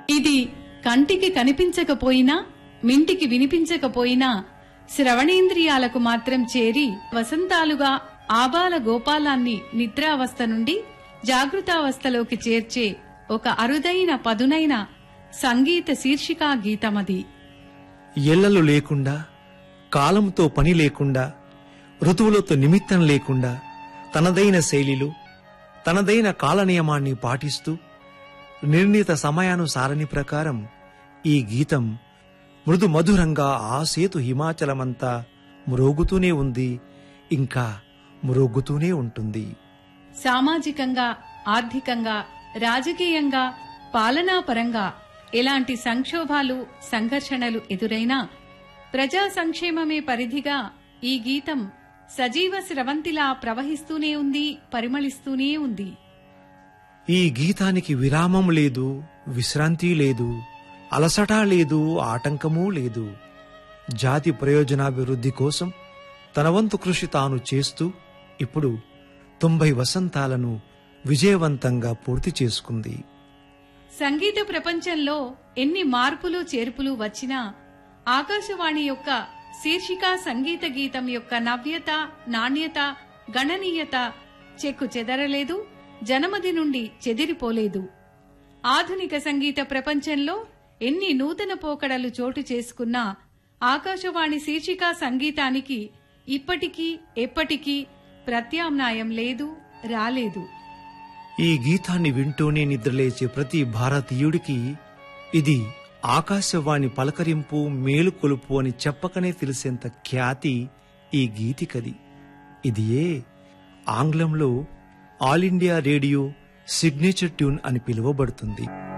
ఇది కంటికి కనిపించకపోయినా మింటికి వినిపించకపోయినా శ్రవణేంద్రియాలకు మాత్రం చేరి వసంతాలుగా ఆబాల గోపాలాన్ని నిద్రావస్థ నుండి జాగృతావస్థలోకి చేర్చే ఒక అరుదైన పదునైన సంగీత శీర్షికా గీతమది ఎల్లలు లేకుండా కాలంతో పని లేకుండా ఋతువులతో నిమిత్తం లేకుండా తనదైన శైలిలో తనదైన కాలనియమాన్ని పాటిస్తూ నిర్ణీత సమయానుసారని ప్రకారం ఈ గీతం మృదు మధురంగా ఆ సేతు హిమాచలమంతా మ్రోగుతూనే ఉంది ఇంకా మ్రోగుతూనే ఉంటుంది సామాజికంగా ఆర్థికంగా రాజకీయంగా పాలనాపరంగా ఎలాంటి సంక్షోభాలు సంఘర్షణలు ఎదురైనా ప్రజా సంక్షేమమే పరిధిగా ఈ గీతం సజీవ స్రవంతిలా ప్రవహిస్తూనే ఉంది పరిమళిస్తూనే ఉంది ఈ గీతానికి విరామం లేదు విశ్రాంతి లేదు అలసట లేదు ఆటంకమూ లేదు జాతి ప్రయోజనాభివృద్ధి కోసం తన వంతు కృషి తాను చేస్తూ ఇప్పుడు తొంభై వసంతాలను విజయవంతంగా పూర్తి చేసుకుంది సంగీత ప్రపంచంలో ఎన్ని మార్పులు చేర్పులు వచ్చినా ఆకాశవాణి యొక్క శీర్షిక సంగీత గీతం యొక్క నవ్యత నాణ్యత గణనీయత చెక్కు చెదరలేదు జనమది నుండి చెదిరిపోలేదు ఆధునిక సంగీత ప్రపంచంలో ఎన్ని నూతన పోకడలు చోటు చేసుకున్నా ఆకాశవాణి శీర్షిక సంగీతానికి ఇప్పటికీ ఎప్పటికీ ప్రత్యామ్నాయం లేదు రాలేదు ఈ గీతాన్ని వింటూనే నిద్రలేచే ప్రతి భారతీయుడికి ఇది ఆకాశవాణి పలకరింపు మేలుకొలుపు అని చెప్పకనే తెలిసేంత ఖ్యాతి ఈ గీతికది ఇది ఏ ఆంగ్లంలో All India Radio signature tune అని పిలువబడుతుంది